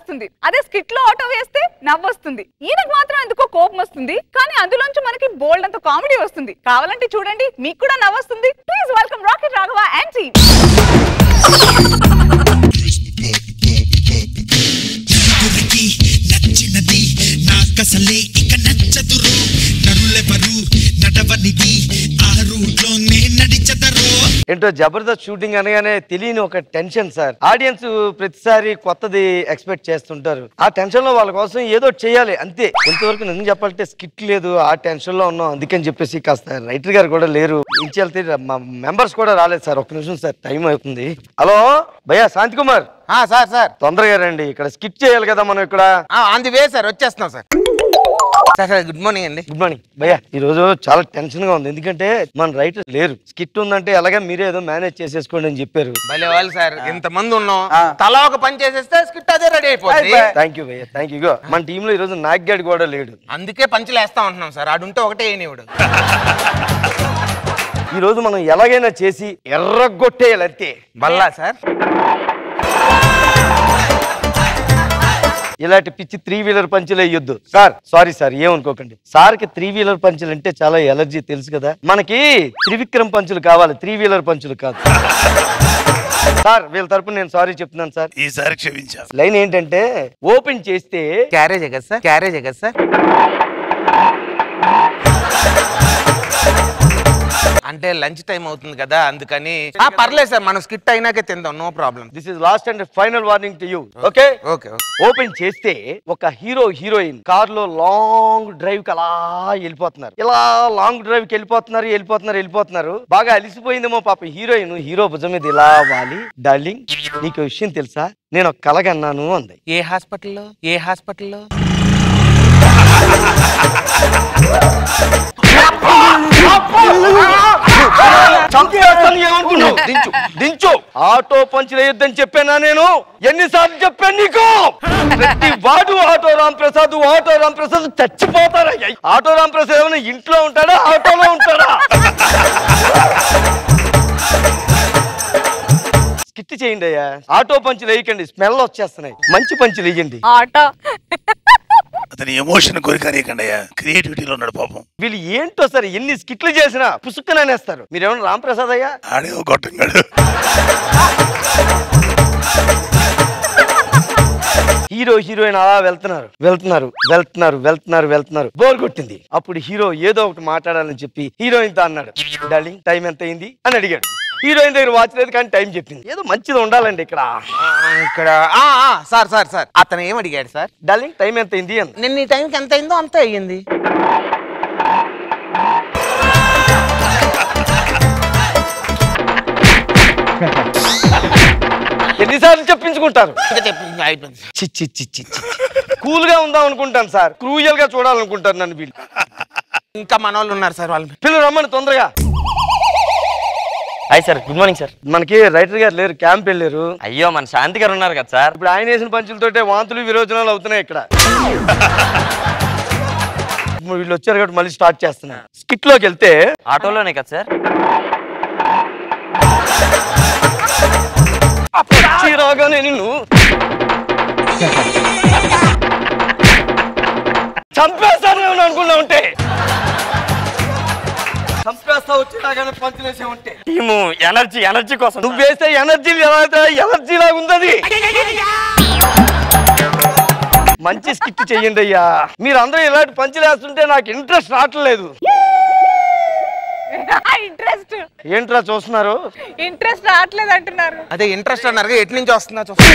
వస్తుంది అదే స్కిట్ లో ఆటో వేస్తే నవ్వొస్తుంది ఈయనకు మాత్రం ఎందుకో కోపం వస్తుంది కానీ అందులోంచి మనకి బోల్డ్ అంత కామెడీ వస్తుంది కావాలంటే చూడండి మీకు కూడా నవ్వొస్తుంది please welcome rocket Raghava and team నలుగురికి నచ్చినది నాకసలే ఇక నచ్చదురో నరులెవరు నడవనిది ఆ రూట్లోనే నడిచదరో ఏంటో జబర్దస్త్ షూటింగ్ అనగానే తెలియని ఒక టెన్షన్ సార్ ఆడియన్స్ ప్రతిసారి కొత్తది ఎక్స్పెక్ట్ చేస్తుంటారు ఆ టెన్షన్ లో వాళ్ళ కోసం ఏదో ఒకటి చేయాలి అంతే ఇంతవరకు నిజం చెప్పాలంటే స్కిట్ లేదు ఆ టెన్షన్ లో ఉన్నాం అందుకని చెప్పేసి కాస్త రైటర్ గారు కూడా లేరు ఇచ్చేళ్తే మా మెంబర్స్ కూడా రాలేదు సార్ ఒక్క నిమిషం సార్ టైం అవుతుంది హలో భయ్యా శాంతి కుమార్ ఆ, సార్ సార్ తొందరగా రండి ఇక్కడ స్కిట్ చేయాలి కదా మనం ఇక్కడ ఆన్ ది వే సార్ వచ్చేస్తున్నాం sir sir sir good morning అండి గుడ్ మార్నింగ్ భయ్యా ఈ రోజు చాలా టెన్షన్ గా ఉంది ఎందుకంటే మన రైటర్ లేరు స్కిట్ ఉందంటే ఎలాగే మీరే ఏదో మేనేజ్ చేసేసుకోండి అని చెప్పారు భలే వాళ్ళు సార్ ఇంత మంది ఉన్నాం తలా ఒక పని చేసేస్తే స్కిట్ అదే రెడీ అయిపోతుంది థ్యాంక్ యూ భయ్య థ్యాంక్ యూ మన టీమ్ లో ఈ రోజు నాగ్గాడ్ కూడా లేడు అందుకే పంచులు వేస్తా ఉంటున్నాం సార్ ఆడుంటే ఒకటే ఏనివాడు ఈ రోజు మనం ఎలాగైనా చేసి ఎర్రగొట్టేయాలి అంతే బల్లా సార్ ఇలాంటి పిచ్చి త్రీ వీలర్ పంచులు వేయొద్దు సార్ సారీ సార్ ఏమనుకోకండి సార్ కి త్రీ వీలర్ పంచులు అంటే చాలా ఎలర్జీ తెలుసు కదా మనకి త్రివిక్రమ్ పంచులు కావాలి త్రీ వీలర్ పంచులు కాదు సార్ వీళ్ళ తరపున నేను సారీ చెప్తున్నాను సార్ ఈసారి క్షమించాను లైన్ ఏంటంటే ఓపెన్ చేస్తే క్యారేజే కదా సార్ క్యారేజే కదా సార్ అంటే లంచ్ టైం అవుతుంది కదా అందుకని ఆ, పర్లేదు సార్ మనం స్కిట్ అయినాకే తిందాం no problem this is last and final warning to you okay okay okay open చేస్తే ఒక హీరో హీరోయిన్ కార్ లో లాంగ్ డ్రైవ్ కి అలా వెళ్ళిపోతున్నారు ఇలా లాంగ్ డ్రైవ్ కి వెళ్ళిపోతున్నారు వెళ్ళిపోతున్నారు వెళ్ళిపోతున్నారు బాగా అలిసిపోయిందేమో పాప హీరోయిన్ హీరో భుజం మీద ఇలా వాలి డార్లింగ్ నీకు విషయం తెలుసా నేను ఒక కలగన్నాను అంది ఏ హాస్పిటల్లో ఏ హాస్పిటల్లో చంపేస్తాను ఏమనుకున్నావు దించు దించు ఆటో పంచులు వేయొద్దని చెప్పానా నేను ఎన్నిసార్లు చెప్పాను నీకు ప్రతి వాడు ఆటో రామ్ ప్రసాద్ ఆటో రామ్ ప్రసాద్ చచ్చిపోతారా ఆటో రామ్ ప్రసాద్ ఏమైనా ఇంట్లో ఉంటాడా ఆటోలో ఉంటాడా స్కిట్ చేయండి అయ్యా ఆటో పంచులు వేయకండి స్మెల్ వచ్చేస్తున్నాయి మంచి పంచులు వేయండి ఆటో అతని ఎమోషన్ కోరికనేకండి అయ్యా క్రియేటివిటీలో ఉన్నాడు పాపం వీళ్ళు ఏంటో సరే ఎన్ని స్కిట్లు చేసినా పుసుక్కననేస్తారు మీరేమన్నా రామ్ ప్రసాద్ అయ్యా ఆడే ఒక గొట్టంగాడు హీరో హీరోయిన్ అలా వెళ్తున్నారు వెళ్తున్నారు వెళ్తున్నారు వెళ్తున్నారు వెళ్తున్నారు బోర్ కొట్టింది అప్పుడు హీరో ఏదో ఒకటి మాట్లాడాలని చెప్పి హీరోయిన్ తో అన్నాడు డార్లింగ్ టైం ఎంత అయింది అని అడిగాడు హీరోయిన్ దగ్గర వాచ్ లేదు కానీ టైం చెప్పింది ఏదో మంచిది ఉండాలండి ఇక్కడ ఆ, ఇక్కడ ఆ, ఆ, సార్ సార్ సార్ అతను ఏం అడిగాడు సార్ డార్లింగ్ టైం ఎంత అయింది అంది నిన్న ఈ టైంకి ఎంత అయిందో అంత అయ్యింది ఎన్నిసార్లు చెప్పించుకుంటారు ఇంకా చెప్పు, ఇంకా అయిపోయింది చి చి చి చి చి. కూల్ గా ఉందాం అనుకుంటాను సార్ క్రూయల్ గా చూడాలనుకుంటారు నన్ను వీళ్ళు ఇంకా మన వాళ్ళు ఉన్నారు సార్ వాళ్ళు పిల్లలు రమ్మని తొందరగా hi sir good morning sir మనకి రైటర్ గారు లేరు క్యాంప్ వెళ్ళారు అయ్యో మన శాంతి గారు ఉన్నారు కదా సార్ ఇప్పుడు ఆయన వేసిన పంచులతోటే వాంతులు విరోచనాలు అవుతున్నాయి ఇక్కడ ఇప్పుడు వీళ్ళు వచ్చారు కాబట్టి మళ్ళీ స్టార్ట్ చేస్తున్నా స్కిట్ లోకి వెళ్తే ఆటోలోనే కదా సార్ వచ్చి రాగానే నిన్ను చంపేస్తాను ఏమని అనుకున్నా ఉంటే చంపేస్తా వచ్చి రాగానే పంచులేసే ఉంటే టీము ఎనర్జీ ఎనర్జీ కోసం నువ్వు వేస్తే ఎనర్జీ ఎనర్జీ లాగా ఉంది మంచి స్కిట్ చెయ్యండి అయ్యా మీరు అందరూ ఇలాంటి పంచులు వేస్తుంటే నాకు ఇంట్రెస్ట్ రావట్లేదు ఇంట్రెస్ట్ ఏంట్రా చూస్తున్నారు ఇంట్రెస్ట్ రావట్లేదు అంటున్నారు అదే ఇంట్రెస్ట్ అన్నారు ఎటు నుంచి వస్తుందా చూస్తా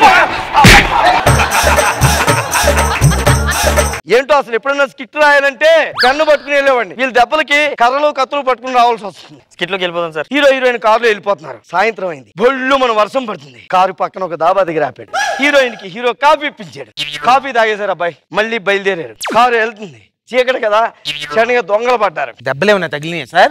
ఏంటో అసలు ఎప్పుడైనా స్కిట్ రాయాలంటే కన్ను పట్టుకుని వెళ్ళేవాడిని వీళ్ళ దెబ్బలకి కర్రలు కత్తులు పట్టుకుని రావాల్సి వస్తుంది స్కిట్లోకి వెళ్ళిపోదాం సార్ హీరో హీరోయిన్ కారులో వెళ్ళిపోతున్నారు సాయంత్రం అయింది బొళ్ళు మన వర్షం పడుతుంది కారు పక్కన ఒక దాబా దగ్గర ఆపాడు హీరోయిన్ కి హీరో కాఫీ ఇప్పించాడు కాఫీ తాగేశారు అబ్బాయి మళ్ళీ బయలుదేరారు కారు వెళ్తుంది చీకటి కదా క్షణంగా దొంగలు పడ్డారు దెబ్బలేమన్నా తగిలినాయి సార్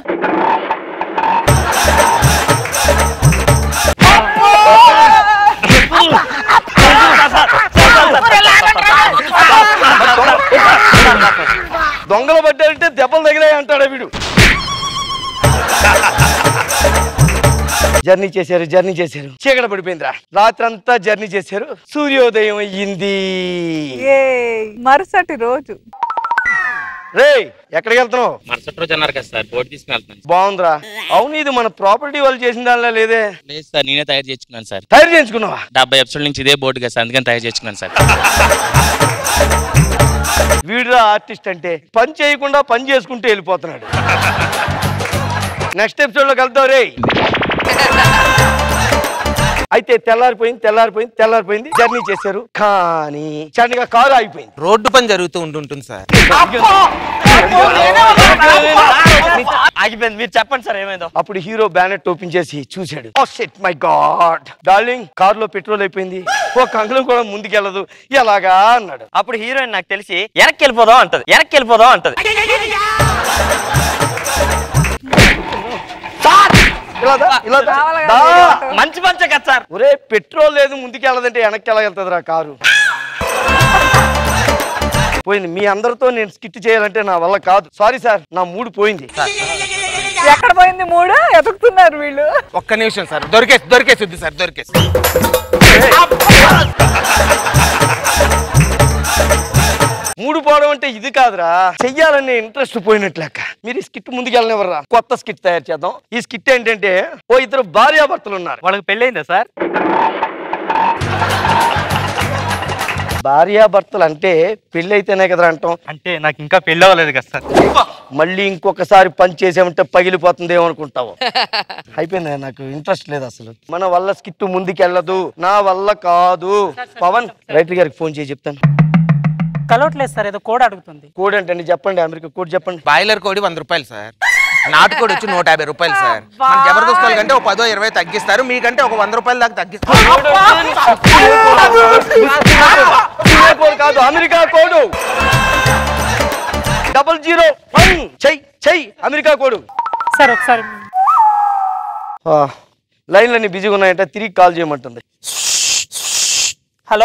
దొంగలు పడ్డారంటే దెబ్బలు తగిలాయి అంటాడు వీడు జర్నీ చేశారు జర్నీ చేశారు చీకట పడిపోయిందిరా రాత్రంతా జర్నీ చేశారు సూర్యోదయం అయ్యింది ఏ మరుసటి రోజు రే ఎక్కడికి వెళ్తున్నావు మరుసటి రోజు అన్నారు కదా సార్ బోర్డు తీసుకుని వెళ్తున్నాను బాగుందిరా అవును ఇది మన ప్రాపర్టీ వాళ్ళు చేసిన దానిలో లేదే లేదు సార్ నేనే తయారు చేసుకున్నాను సార్ తయారు చేయించుకున్నావా డెబ్బై ఎపిసోడ్ నుంచి ఇదే బోర్డు కదా సార్ అందుకని తయారు చేసుకున్నాను సార్ వీడురా ఆర్టిస్ట్ అంటే పని చేయకుండా పని చేసుకుంటూ వెళ్ళిపోతున్నాడు నెక్స్ట్ ఎపిసోడ్ లో కలుద్దాం రే అయితే తెల్లారిపోయింది తెల్లారిపోయింది తెల్లారిపోయింది జర్నీ చేశారు కానీ సడన్గా కారు ఆగిపోయింది రోడ్డు పని జరుగుతూ ఉంటుంటుంది సార్ ఆగిపోయింది మీరు చెప్పండి సార్ ఏమైందో అప్పుడు హీరో బ్యానెట్ ఓపెన్ చేసి చూశాడు oh shit my god darling car లో పెట్రోల్ అయిపోయింది ఒక అంగుళం కూడా ముందుకెళ్ళదు ఎలాగా అన్నాడు అప్పుడు హీరోయిన్ నాకు తెలిసి వెనక్కి వెళ్ళిపోదాం అంటది వెనక్కి వెళ్ళిపోదాం అంటది ఇలా దా, ఇలా దా. రావాలి దా. కదా, మంచి మంచి కదా సార్ ఒరే పెట్రోల్ లేదు ముందుకు వెళ్ళదంటే వెనక్కి ఎలా వెళ్తుందిరా కారు పోయింది మీ అందరితో నేను స్కిట్ చేయాలంటే నా వల్ల కాదు సారీ సార్ నా మూడు పోయింది ఎక్కడ పోయింది మూడు ఎతుకుతున్నారు వీళ్ళు ఒక్క నిమిషం సార్ దొరికేసి దొరికేసి సార్ దొరికేసి మూడు పోవడం అంటే ఇది కాదురా చెయ్యాలనే ఇంట్రెస్ట్ పోయినట్లెక్క మీరు ఈ స్కిట్ ముందుకు వెళ్ళనివ్వరా కొత్త స్కిట్ తయారు చేద్దాం ఈ స్కిట్ ఏంటంటే ఓ ఇద్దరు భార్యాభర్తలు ఉన్నారు వాళ్ళకి పెళ్ళయిందా సార్ భార్యాభర్తలు అంటే పెళ్లి అయితేనే కదా అంటాం అంటే నాకు ఇంకా పెళ్ళి అవ్వలేదు కదా సార్ మళ్ళీ ఇంకొకసారి పని చేసామంటే పగిలిపోతుంది ఏమనుకుంటావు అయిపోయింది నాకు ఇంట్రెస్ట్ లేదు అసలు మన వల్ల స్కిట్ ముందుకెళ్ళదు నా వల్ల కాదు పవన్ రైటర్ గారికి ఫోన్ చేసి చెప్తాను కలవట్లేదు సార్ ఏదో కోడ్ అడుగుతుంది కోడ్ అంటే చెప్పండి అమెరికా కోడ్ చెప్పండి బాయిలర్ కోడి వంద రూపాయలు సార్ నాటుకోడి వచ్చి నూట యాభై రూపాయలు సార్ మన జబర్దస్త్ వాళ్ళ కంటే ఒక పదో ఇరవై తగ్గిస్తారు మీకంటే ఒక వంద రూపాయల దాకా తగ్గిస్తారు ఇండియా కోడ్ కాదు America code double zero one చెయ్ చెయ్ అమెరికా కోడ్ సార్ ఒకసారి లైన్లన్నీ బిజీగా ఉన్నాయంటే తిరిగి కాల్ చేయమంటుంది హలో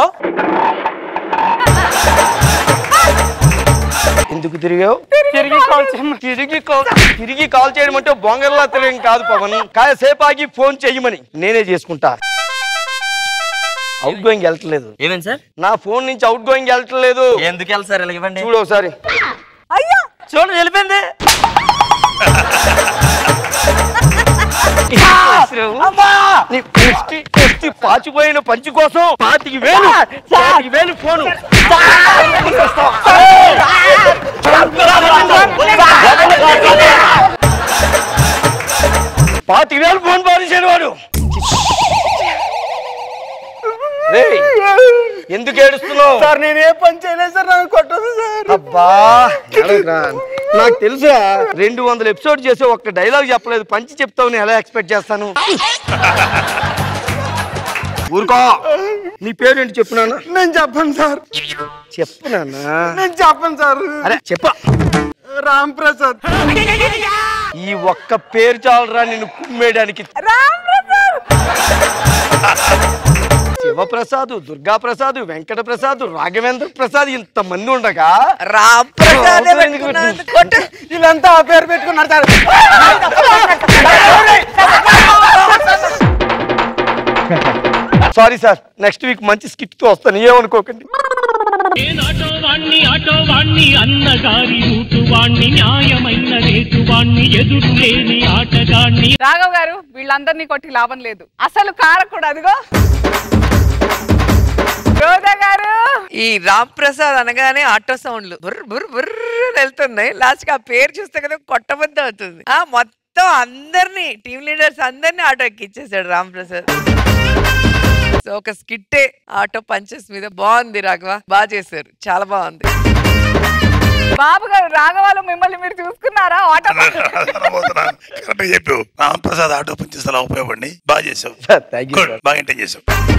ఎందుకు తిరిగావు తిరిగి కాల్ చేయమని తిరిగి కాల్ తిరిగి కాల్ చేయడం అంటే బొంగర్లా తెలియడం కాదు పవన్ కాసేపు ఆగి ఫోన్ చెయ్యమని నేనే చేసుకుంటా అవుట్ గోయింగ్ వెళ్ళట్లేదు ఏమైంది సార్ నా ఫోన్ నుంచి అవుట్ గోయింగ్ వెళ్ళట్లేదు ఎందుకు వెళ్ళి సార్ ఇలా ఇవ్వండి చూడు ఒకసారి అయ్యా చూడండి వెళ్ళిపోయింది నీ పుష్టి పుష్టి పాచిపోయిన పంచి కోసం పాతికి వేలు పాతికి వేలు ఫోను పాతికి వేలు ఫోన్ పారేసాడు వాడు రేయ్, ఎందుకు ఏడుస్తున్నావు సార్ నేను ఏ పని చేయలేదు సార్ నన్ను కొట్టదు సార్ అబ్బా ఎడవకురా. నాకు తెలుసా రెండు వందల ఎపిసోడ్ చేసి ఒక్క డైలాగ్ చెప్పలేదు పంచి చెప్తావు నేను ఎలా ఎక్స్పెక్ట్ చేస్తాను ఊరుకో నీ పేరేంటి చెప్పు నాన్న నేను చెప్పను సార్ చెప్పు నాన్న నేను చెప్పను సార్ అరే చెప్ప రామ్ ప్రసాద్ ఈ ఒక్క పేరు చాలరా నిన్ను కుమ్మేయడానికి రామ్ ప్రసాద్ శివప్రసాద్ దుర్గా ప్రసాద్ వెంకట ప్రసాద్ రాఘవేంద్ర ప్రసాద్ ఇంత మంది ఉండగా రామ్ ప్రసాద్ అవసరం ఎందుకు పెట్టింది? వీళ్ళంతా ఆ పేరు పెట్టుకున్నారు sir sorry sir next week మంచి స్కిట్ తో వస్తాను ఏమనుకోకండి ఆటో వాణ్ణి ఆటో వాణ్ణి అన్నగారి రూటు వాణ్ణి న్యాయమైన రేటు వాణ్ణి ఎదురు లేని ఆటగాణ్ణి రాఘవ్ గారు వీళ్ళందరినీ కొట్టి లాభం లేదు అసలు కారకుడు అదిగో రోజా గారు ఈ రామ్ ప్రసాద్ అనగానే ఆటో సౌండ్లు బుర్ర బుర్ర బుర్ర అని వెళ్తున్నాయి లాస్ట్ కి ఆ పేరు చూస్తే కదా కొట్టబద్ద అవుతుంది ఆ మొత్తం అందరినీ టీమ్ లీడర్స్ అందరినీ ఆటో ఎక్కిచ్చేసాడు రామ్ ప్రసాద్ సో ఒక స్కిట్టే ఆటో పంచెస్ మీద బాగుంది రాఘవ బాగా చేశారు చాలా బాగుంది బాబు గారు రాఘవాలు మిమ్మల్ని మీరు చూసుకున్నారా ఆటో కరెక్ట్ చెప్పావు రామప్రసాద్ ఆటో పనిచేసేలా ఉపయోగపడి బాగా చేసావు థ్యాంక్ యూ Good. బాగా ఎంటర్ చేసావు